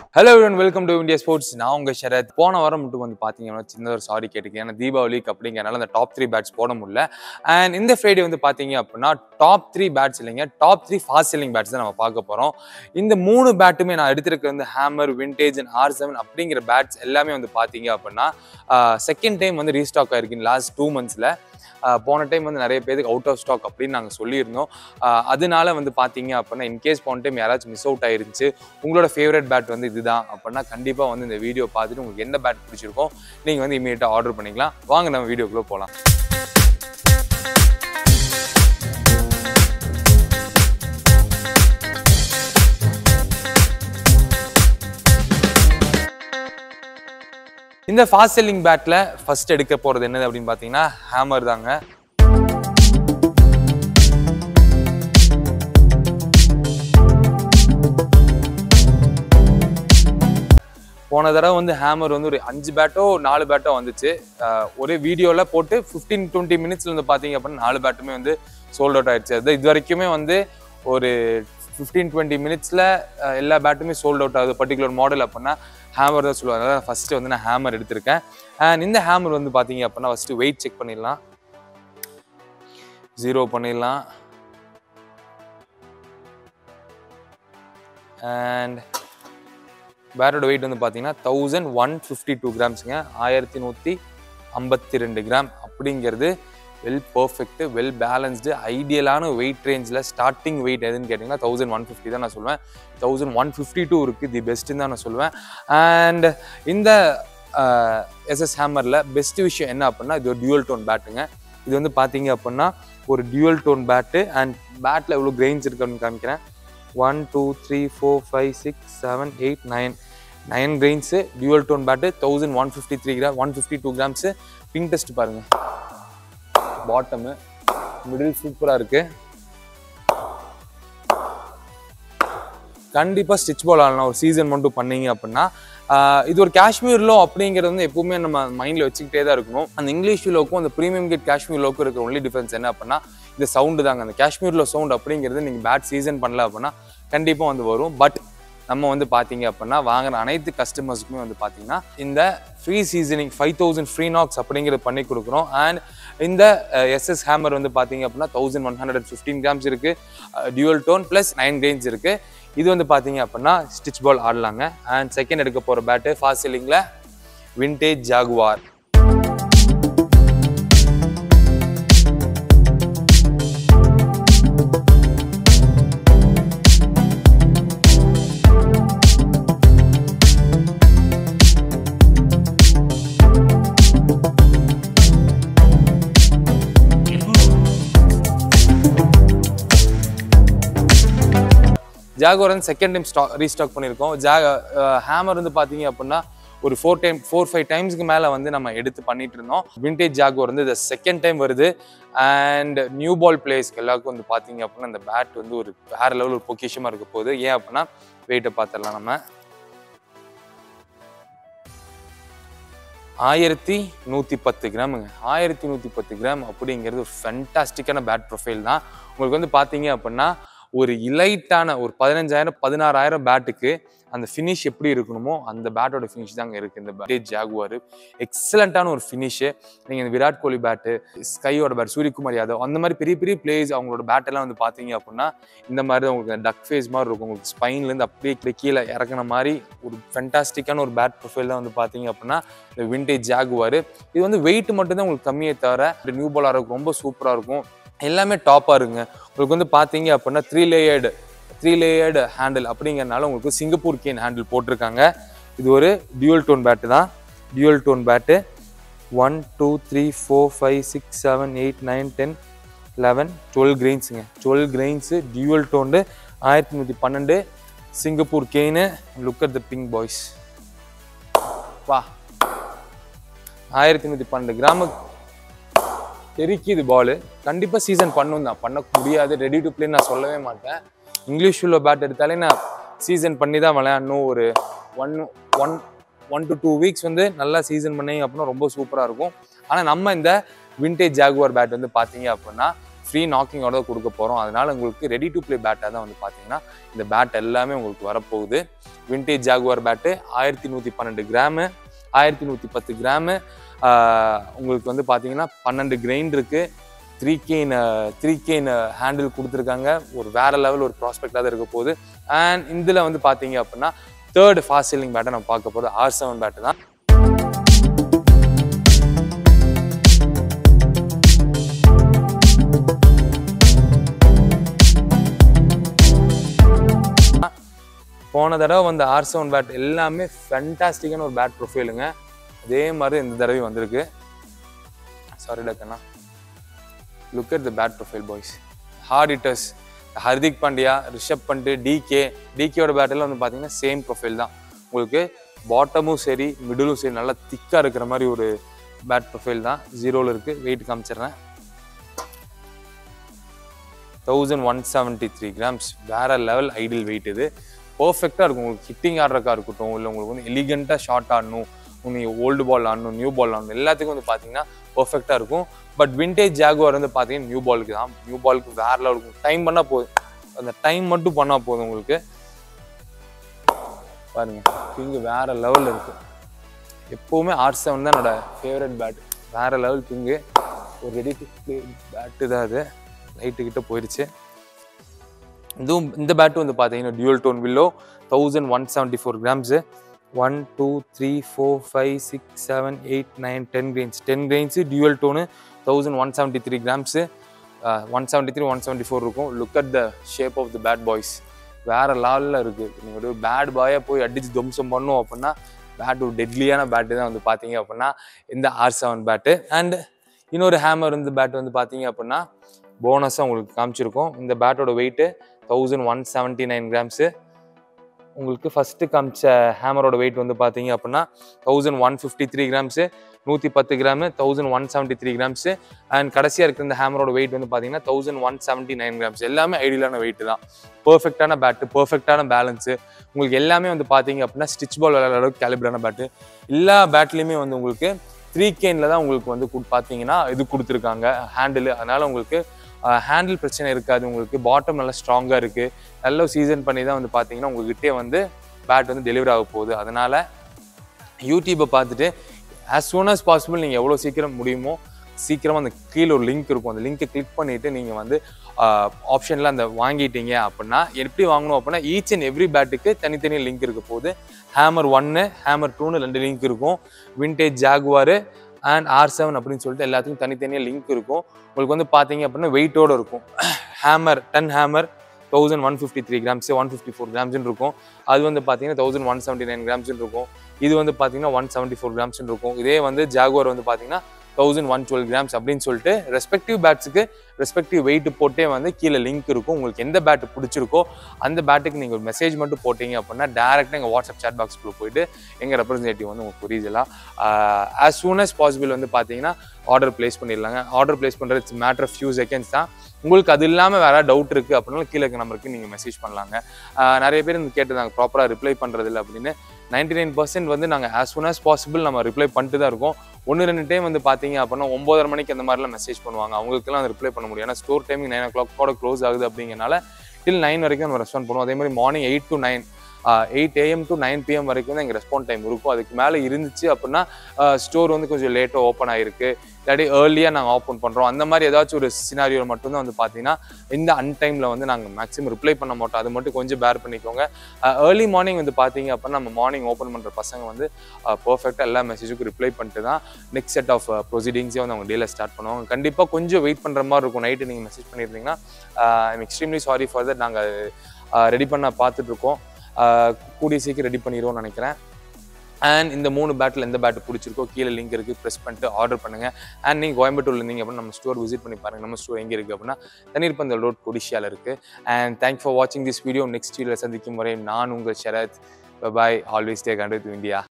hello எவன் welcome to India sports நான் உங்க ஷரத் போன வாரம் மட்டும் வந்து பார்த்தீங்கன்னா சின்ன ஒரு சாரி கேட்டுக்கேன் ஏன்னா தீபாவளிக்கு அப்படிங்கிறனால அந்த டாப் த்ரீ பேட்ஸ் போட முடியல அண்ட் இந்த ஃப்ரைடே வந்து பார்த்தீங்க அப்படின்னா டாப் த்ரீ பேட்ஸ் இல்லைங்க top three fast selling bats தான் நம்ம பார்க்க போகிறோம் இந்த மூணு பேட்டுமே நான் எடுத்திருக்க வந்து hammer vintage and R seven அப்படிங்கிற பேட்ஸ் எல்லாமே வந்து பார்த்தீங்க அப்படின்னா செகண்ட் டைம் வந்து ரீஸ்டாக் ஆயிருக்கு லாஸ்ட் டூ மந்த்ஸில் போன டைம் வந்து நிறைய பேருக்கு அவுட் ஆஃப் ஸ்டாக் அப்படின்னு நாங்கள் சொல்லியிருந்தோம் ஆஹ் அதனால வந்து பார்த்தீங்க அப்படின்னா இன்கேஸ் போன டைம் யாராச்சும் மிஸ் அவுட் ஆயிருந்துச்சு உங்களோட ஃபேவரட் பேட் வந்து இதுதான் அப்படின்னா கண்டிப்பாக வந்து இந்த வீடியோ பார்த்துட்டு உங்களுக்கு என்ன பேட் பிடிச்சிருக்கோ நீங்கள் வந்து இமீடியட்டாக ஆர்டர் பண்ணிக்கலாம் வாங்க நம்ம வீடியோக்குள்ளே போகலாம் இந்த ஃபாஸ்ட் செல்லிங் பேட்டில் ஃபர்ஸ்ட் எடுக்க போகிறது என்னது அப்படின்னு பார்த்தீங்கன்னா ஹேமர் தாங்க போன தடவை வந்து ஹேமர் வந்து ஒரு அஞ்சு பேட்டோ நாலு பேட்டோ வந்துச்சு அஹ் ஒரே வீடியோவில் போட்டு ஃபிஃப்டீன் டுவெண்ட்டி மினிட்ஸ்ல வந்து பார்த்தீங்க அப்படின்னா நாலு பேட்டுமே வந்து சோல்ட் அவுட் ஆயிடுச்சு அது இது வரைக்குமே வந்து ஒரு ஃபிஃப்டீன் டுவெண்ட்டி மினிட்ஸில் எல்லா பேட்டுமே சோல்ட் அவுட் ஆகுது பர்டிகுலர் மாடல் அப்படின்னா ஹேமர் தான் சொல்லுவாங்க அதாவது ஃபஸ்ட்டு வந்து நான் ஹேமர் எடுத்திருக்கேன் அண்ட் இந்த ஹேமர் வந்து பார்த்தீங்க அப்படின்னா ஃபஸ்ட்டு வெயிட் செக் பண்ணிடலாம் ஜீரோ பண்ணிடலாம் அண்ட் பேட்டோட வெயிட் வந்து பார்த்தீங்கன்னா தௌசண்ட் ஒன் ஃபிஃப்டி டூ கிராம்ஸுங்க ஆயிரத்தி நூற்றி ஐம்பத்தி ரெண்டு கிராம் அப்படிங்கிறது வெல் பர்ஃபெக்ட் வெல் பேலன்ஸ்டு ஐடியலான வெயிட் ரேஞ்சில் ஸ்டார்டிங் வெயிட் எதுன்னு கேட்டிங்கன்னா தௌசண்ட் ஒன் ஃபிஃப்டி தான் நான் சொல்லுவேன் தௌசண்ட் ஒன் ஃபிஃப்டி டூ இருக்குது தி பெஸ்ட்டுன்னு தான் நான் சொல்லுவேன் அண்ட் இந்த எஸ்எஸ் ஹேமரில் பெஸ்ட் விஷயம் என்ன அப்படின்னா இது ஒரு டியூவல் டோன் பேட்டுங்க இது வந்து பார்த்தீங்க அப்படின்னா ஒரு டியூவல் டோன் பேட்டு அண்ட் பேட்டில் எவ்வளோ கிரெயின்ஸ் இருக்குன்னு காமிக்கிறேன் one two three four five six seven eight nine nine grains dual tone bat thousand one fifty three gram one fifty two grams pink test பாருங்கள் பாட்டமு மிடில் சூப்பராக இருக்குது கண்டிப்பாக stitch பால் ஆடலாம் ஒரு சீசன் மட்டும் பண்ணீங்க அப்படின்னா ஆஹ் இது ஒரு காஷ்மீர் லோ அப்படிங்கிறது வந்து எப்பவுமே நம்ம மைண்டில் வச்சுக்கிட்டே தான் இருக்கணும் அந்த இங்கிலீஷ் லோக்கும் அந்த ப்ரீமியம் கேட் காஷ்மீர் லோக்கும் இருக்கிற ஒன்லி டிஃபரன்ஸ் என்ன அப்படின்னா இந்த சவுண்டு தாங்க அந்த காஷ்மீர் லோ சவுண்ட் அப்படிங்கிறது நீங்கள் பேட் சீசன் பண்ணல அப்படின்னா கண்டிப்பாக வந்து வரும் பட் நம்ம வந்து பார்த்தீங்க அப்படின்னா வாங்குற அனைத்து கஸ்டமர்ஸுக்குமே வந்து பார்த்தீங்கன்னா இந்த free seasoning five thousand free knocks அப்படிங்கிறது பண்ணி கொடுக்குறோம் அண்ட் இந்த எஸ்எஸ் ஹேமர் வந்து பார்த்தீங்க அப்படின்னா thousand one hundred fifteen grams இருக்குது dual tone plus nine grains இருக்குது இது வந்து பார்த்தீங்க அப்படின்னா ஸ்டிச் பால் ஆடலாங்க அண்ட் செகண்ட் எடுக்க போகிற பேட்டு ஃபாஸ்ட் செல்லிங்கில் விண்டேஜ் ஜாகுவார் ஜாகுவார் வந்து செகண்ட் டைம் ஸ்டாக் ரீஸ்டாக் பண்ணியிருக்கோம் ஜா ஹேமர் வந்து பார்த்தீங்க அப்படின்னா ஒரு ஃபோர் டைம் ஃபோர் ஃபைவ் டைம்ஸ்க்கு மேலே வந்து நம்ம எடுத்து பண்ணிட்டு இருந்தோம் விண்டேஜ் ஜாகுவார் வந்து இது செகண்ட் டைம் வருது அண்ட் நியூ பால் பிளேஸ்க்கு எல்லாருக்கும் வந்து பார்த்தீங்க அப்படின்னா இந்த பேட் வந்து ஒரு வேற லெவல் ஒரு பொக்கிஷமாக இருக்க போகுது ஏன் அப்படின்னா வெயிட்டை பார்த்துடலாம் நம்ம ஆயிரத்தி நூற்றி பத்து கிராமுங்க ஆயிரத்தி நூற்றி பத்து கிராம் அப்படிங்கிறது ஒரு ஃபென்டாஸ்டிக்கான பேட் ப்ரொஃபைல் தான் உங்களுக்கு வந்து பார்த்தீங்க அப்படின்னா ஒரு இலைட்டான ஒரு பதினஞ்சாயிரம் பதினாறாயிரம் பேட்டுக்கு அந்த ஃபினிஷ் எப்படி இருக்கணுமோ அந்த பேட்டோட ஃபினிஷ் தாங்க இருக்குது இந்த பேட் ஜாகுவார் எக்ஸலண்ட்டான ஒரு ஃபினிஷு நீங்கள் இந்த விராட் கோலி பேட்டு ஸ்கையோட பேட் சூரியகுமார் யாதவ் அந்த மாதிரி பெரிய பெரிய பிளேயர்ஸ் அவங்களோட பேட்டெல்லாம் வந்து பார்த்தீங்க அப்படின்னா இந்த மாதிரி தான் உங்களுக்கு டக் ஃபேஸ் மாதிரி இருக்கும் உங்களுக்கு ஸ்பைன்லேருந்து அப்படியே இப்படி கீழே இறக்குன மாதிரி ஒரு ஃபென்டாஸ்டிக்கான ஒரு பேட் ப்ரொஃபைல் தான் வந்து பார்த்தீங்க அப்படின்னா இந்த விண்டேஜ் ஜாகுவார் இது வந்து வெயிட் மட்டும்தான் உங்களுக்கு கம்மியே தவிர நியூ பாலாக இருக்கும் ரொம்ப சூப்பராக இருக்கும் எல்லாமே டாப்பாக இருக்குங்க உங்களுக்கு வந்து பார்த்தீங்க அப்படின்னா three layered three layered handle அப்படிங்கிறனால உங்களுக்கு சிங்கப்பூர் கேன் ஹேண்டில் போட்டிருக்காங்க இது ஒரு டியூவல் டோன் பேட்டு தான் dual tone bat one two three four five six seven eight nine ten eleven twelve கிரெயின்ஸுங்க டுவெல் கிரெயின்ஸு டியூவல் டோண்டு ஆயிரத்தி நூற்றி பன்னெண்டு Singapore cane look at the pink boys வா ஆயிரத்தி நூற்றி பன்னெண்டு கிராம தெரிக்குது பால் கண்டிப்பாக சீசன் பண்ணும் தான் பண்ண முடியாது ரெடி டு பிளே நான் சொல்லவே மாட்டேன் இங்கிலீஷ் உள்ள பேட் எடுத்தாலே நான் சீசன் பண்ணி தான் விளையாடணும் ஒரு one one one to two weeks வந்து நல்லா சீசன் பண்ணீங்க அப்படின்னா ரொம்ப சூப்பராக இருக்கும் ஆனால் நம்ம இந்த விண்டேஜ் ஜாகுவார் பேட் வந்து பார்த்தீங்க அப்படின்னா ஃப்ரீ நாக்கிங்கோட தான் கொடுக்க போகிறோம் அதனால உங்களுக்கு ரெடி டு ப்ளே பேட்டாக தான் வந்து பார்த்தீங்கன்னா இந்த பேட் எல்லாமே உங்களுக்கு வரப்போகுது விண்டேஜ் ஜாகுவார் பேட்டு ஆயிரத்தி நூற்றி பன்னெண்டு கிராமு ஆயிரத்தி நூற்றி பத்து கிராமு உங்களுக்கு வந்து பார்த்தீங்கன்னா பன்னெண்டு கிரெயின் இருக்குது three cane three cane handle கொடுத்துருக்காங்க ஒரு வேற லெவல் ஒரு ப்ராஸ்பெக்டாக தான் இருக்க போகுது அண்ட் இதில் வந்து பார்த்தீங்க அப்படின்னா தேர்ட் ஃபாஸ்ட் செல்லிங் பேட்டை நம்ம பார்க்க போகிறது ஆர் செவன் பேட்டு தான் போன தடவை வந்த ஆர் செவன் பேட் எல்லாமே ஃபென்டாஸ்டிக்கான ஒரு பேட் ப்ரொஃபைலுங்க அதே மாதிரி இந்த தடவை வந்திருக்கு சாரி டக்கண்ணா look at the bat profile boys hard hitters Hardik Pandya Rishabh Pant DK டிகேயோட பேட்டெல்லாம் வந்து பார்த்தீங்கன்னா சேம் ப்ரொஃபைல் தான் உங்களுக்கு பாட்டமும் சரி மிடிலும் சரி நல்லா திக்காக இருக்கிற மாதிரி ஒரு பேட் ப்ரொஃபைல் தான் ஜீரோவில் இருக்குது வெயிட் காமிச்சிடுறேன் thousand one seventy three grams வேற லெவல் ஐடியல் வெயிட் இது பர்ஃபெக்டாக இருக்கும் உங்களுக்கு ஹிட்டிங் ஆடுறக்கா இருக்கட்டும் இல்லை உங்களுக்கு வந்து எலிகண்ட்டாக ஷார்ட் ஆடணும் நீங்கள் ஓல்டு பால் ஆடணும் நியூ பால் ஆடணும் எல்லாத்துக்கும் வந்து பார்த்தீங்கன்னா பர்ஃபெக்டாக இருக்கும் பட் விண்டேஜ் ஜாகுவார் வந்து பார்த்தீங்கன்னா நியூ பாலுக்கு தான் நியூ பாலுக்கு வேற லெவலுக்கு டைம் பண்ணால் போதும் அந்த டைம் மட்டும் பண்ணால் போதும் உங்களுக்கு பாருங்க பிங்கு வேற லெவலில் இருக்கு எப்போவுமே ஆர் செவன் தான் என்னோட ஃபேவரட் பேட் வேற லெவல் பிங்கு ஒரு ரெடி டு ப்ளே பேட்டு தான் அது லைட்டு கிட்ட போயிடுச்சு இதுவும் இந்த பேட்டு வந்து பார்த்தீங்கன்னா dual tone willow thousand one seventy four grams one two three four five six seven eight nine ten grains ten grains dual tone thousand one seventy three grams one seventy three one seventy four இருக்கும் look at the shape of the bat boys வேற லாலில் இருக்குது நீங்கள் ஒரு bad பாயாக போய் அடிச்சு தும்சம் பண்ணோம் அப்படின்னா பேட் ஒரு டெட்லியான பேட்டு தான் வந்து பார்த்தீங்க அப்படின்னா இந்த ஆர் செவன் பேட்டு அண்ட் இன்னொரு ஹேமர் வந்து பேட் வந்து பார்த்தீங்க அப்படின்னா போனஸாக உங்களுக்கு காமிச்சிருக்கோம் இந்த பேட்டோட weight thousand one seventy nine grams உங்களுக்கு ஃபஸ்ட்டு காமிச்ச ஹேமரோட வெயிட் வந்து பார்த்தீங்க அப்படின்னா thousand one fifty three grams நூற்றி பத்து gram thousand one seventy three grams and கடைசியாக இருக்கிற இந்த ஹேமரோட வெயிட் வந்து பார்த்தீங்கன்னா thousand one seventy nine grams எல்லாமே ஐடியலான வெயிட் தான் பர்ஃபெக்டான பேட்டு பர்ஃபெக்டான பேலன்ஸு உங்களுக்கு எல்லாமே வந்து பார்த்தீங்க அப்படின்னா ஸ்டிச் பால் விளையாடுற அளவுக்கு கேலிபரான பேட்டு எல்லா பேட்லேயுமே வந்து உங்களுக்கு த்ரீ கேனில் தான் உங்களுக்கு வந்து கு- பார்த்தீங்கன்னா இது கொடுத்துருக்காங்க ஹேண்டில் அதனால் உங்களுக்கு ஹேண்டில் பிரச்சனை இருக்காது உங்களுக்கு பாட்டம் நல்லா ஸ்ட்ராங்காக இருக்குது நல்ல சீசன் பண்ணி தான் வந்து பார்த்தீங்கன்னா உங்ககிட்டே வந்து பேட் வந்து டெலிவரி ஆக போகுது அதனால் யூடியூப்பை பார்த்துட்டு as soon as பாசிபிள் நீங்கள் எவ்வளோ சீக்கிரம் முடியுமோ சீக்கிரமாக அந்த கீழே ஒரு லிங்க் இருக்கும் அந்த லிங்கை கிளிக் பண்ணிவிட்டு நீங்கள் வந்து ஆப்ஷனில் அந்த வாங்கிட்டீங்க அப்படின்னா எப்படி வாங்கணும் அப்படின்னா ஈச் அண்ட் எவ்ரி பேட்டுக்கு தனித்தனி லிங்க் இருக்க போகுது ஹேமர் ஒன்று ஹேமர் டூன்னு ரெண்டு லிங்க் இருக்கும் vintage Jaguar and R seven அப்படின்னு சொல்லிட்டு எல்லாத்துக்கும் தனித்தனியாக லிங்க் இருக்கும் உங்களுக்கு வந்து பார்த்தீங்க அப்படின்னா வெயிட்டோட இருக்கும் hammer ten hammer thousand one fifty three grams one fifty four கிராம்ஸ்னு இருக்கும் அது வந்து பார்த்தீங்கன்னா தௌசண்ட் ஒன் செவன்ட்டி நைன் கிராம்ஸ்னு இருக்கும் இது வந்து பார்த்தீங்கன்னா ஒன் செவன்ட்டி ஃபோர் கிராம்ஸ்னு இருக்கும் இதே வந்து ஜாகுவார் வந்து பார்த்தீங்கன்னா தௌசண்ட் ஒன் டுவெல் கிராம்ஸ் அப்படின்னு சொல்லிட்டு ரெஸ்பெக்டிவ் பேட்ஸுக்கு ரெஸ்பெக்டிவ் வெயிட் போட்டே வந்து கீழே லிங்க் இருக்கும் உங்களுக்கு எந்த பேட் பிடிச்சிருக்கோ அந்த பேட்டுக்கு நீங்கள் ஒரு மெசேஜ் மட்டும் போட்டீங்க அப்படின்னா டேரெக்டாக எங்கள் வாட்ஸ்அப் chat பாக்ஸ்க்குள்ளே போயிட்டு எங்கள் ரெப்ரஸன்டேட்டிவ் வந்து உங்களுக்கு புரியுதுலாம் ஆஸ் சூன் as பாசிபிள் வந்து பார்த்தீங்கன்னா ஆர்டர் ப்ளேஸ் பண்ணிடலாங்க ஆர்டர் ப்ளேஸ் பண்ணுறது it's matter of few seconds தான் உங்களுக்கு அது இல்லாமல் வேறு டவுட் இருக்குது அப்படின்னா கீழே இருக்க நம்பருக்கு நீங்கள் மெசேஜ் பண்ணலாங்க ஆஹ் நிறைய பேர் இந்த கேட்டிருந்தாங்க ப்ராப்பராக ரிப்ளை பண்ணுறதில்ல அப்படின்னு நைன்டி நைன் பர்சன்ட் வந்து நாங்கள் ஆஸ் சூன் as பாசிபிள் நம்ம ரிப்ளை பண்ணிட்டு தான் இருக்கோம் ஒன்று ரெண்டு டைம் வந்து பார்த்தீங்க அப்படின்னா ஒம்பதரை மணிக்கு அந்த மாதிரிலாம் மெசேஜ் பண்ணுவாங்க அவங்களுக்குலாம் ரிப்ளை பண்ண முடியும் ஏன்னா store timing nine o'clock கூட க்ளோஸ் ஆகுது அப்படிங்கனால டில் நைன் வரைக்கும் நம்ம ரெஸ்பாண்ட் பண்ணுவோம் அதே மாதிரி morning eight to nine eight AM to nine PM வரைக்கும் தான் எங்கள் ரெஸ்பாண்ட் டைம் இருக்கும் அதுக்கு மேலே இருந்துச்சு அப்படின்னா ஸ்டோர் வந்து கொஞ்சம் லேட்டாக ஓப்பன் ஆகிருக்கு இல்லாட்டி ஏர்லியாக நாங்கள் ஓப்பன் பண்ணுறோம் அந்த மாதிரி ஏதாச்சும் ஒரு சினாரியோ மட்டும்தான் வந்து பார்த்தீங்கன்னா இந்த அன்டைமில் வந்து நாங்கள் மேக்ஸிமம் ரிப்ளை பண்ண மாட்டோம் அது மட்டும் கொஞ்சம் பேர் பண்ணிக்கோங்க ஏர்லி மார்னிங் வந்து பார்த்தீங்க அப்படின்னா நம்ம மார்னிங் ஓப்பன் பண்ணுற பசங்க வந்து பர்ஃபெக்டாக எல்லா மெசேஜுக்கும் ரிப்ளை பண்ணிட்டு தான் நெக்ஸ்ட் செட் ஆஃப் ப்ரொசீடிங்ஸே வந்து அவங்க டேல ஸ்டார்ட் பண்ணுவாங்க கண்டிப்பாக கொஞ்சம் வெயிட் பண்ணுற மாதிரி இருக்கும் நைட்டு நீங்கள் மெசேஜ் பண்ணியிருந்தீங்கன்னா I'm extremely sorry for that நாங்கள் ரெடி பண்ண பார்த்துட்டு இருக்கோம் ஆஹ் கூடிய சீக்கிரம் ரெடி பண்ணிடுவோம்னு நினைக்கிறேன் அண்ட் இந்த மூணு பேட்டில் எந்த பேட் பிடிச்சிருக்கோ கீழே லிங்க் இருக்குது ப்ரெஸ் பண்ணிட்டு ஆர்டர் பண்ணுங்கள் அண்ட் நீங்கள் கோயம்புத்தூர்ல இருந்தீங்க அப்படின்னா நம்ம ஸ்டோர் விசிட் பண்ணி பாருங்கள் நம்ம ஸ்டோர் எங்கே இருக்குது அப்படின்னா தண்ணீர்பந்தல் ரோட் கொடிஷியாவில் இருக்குது அண்ட் தேங்க் ஃபார் வாட்சிங் திஸ் வீடியோ நெக்ஸ்ட் வீடியோவில் சந்திக்கும் வரை நான் உங்கள் ஷரத் பாய் ஆல்வேஸ் டேக் அண்டர் இந்தியா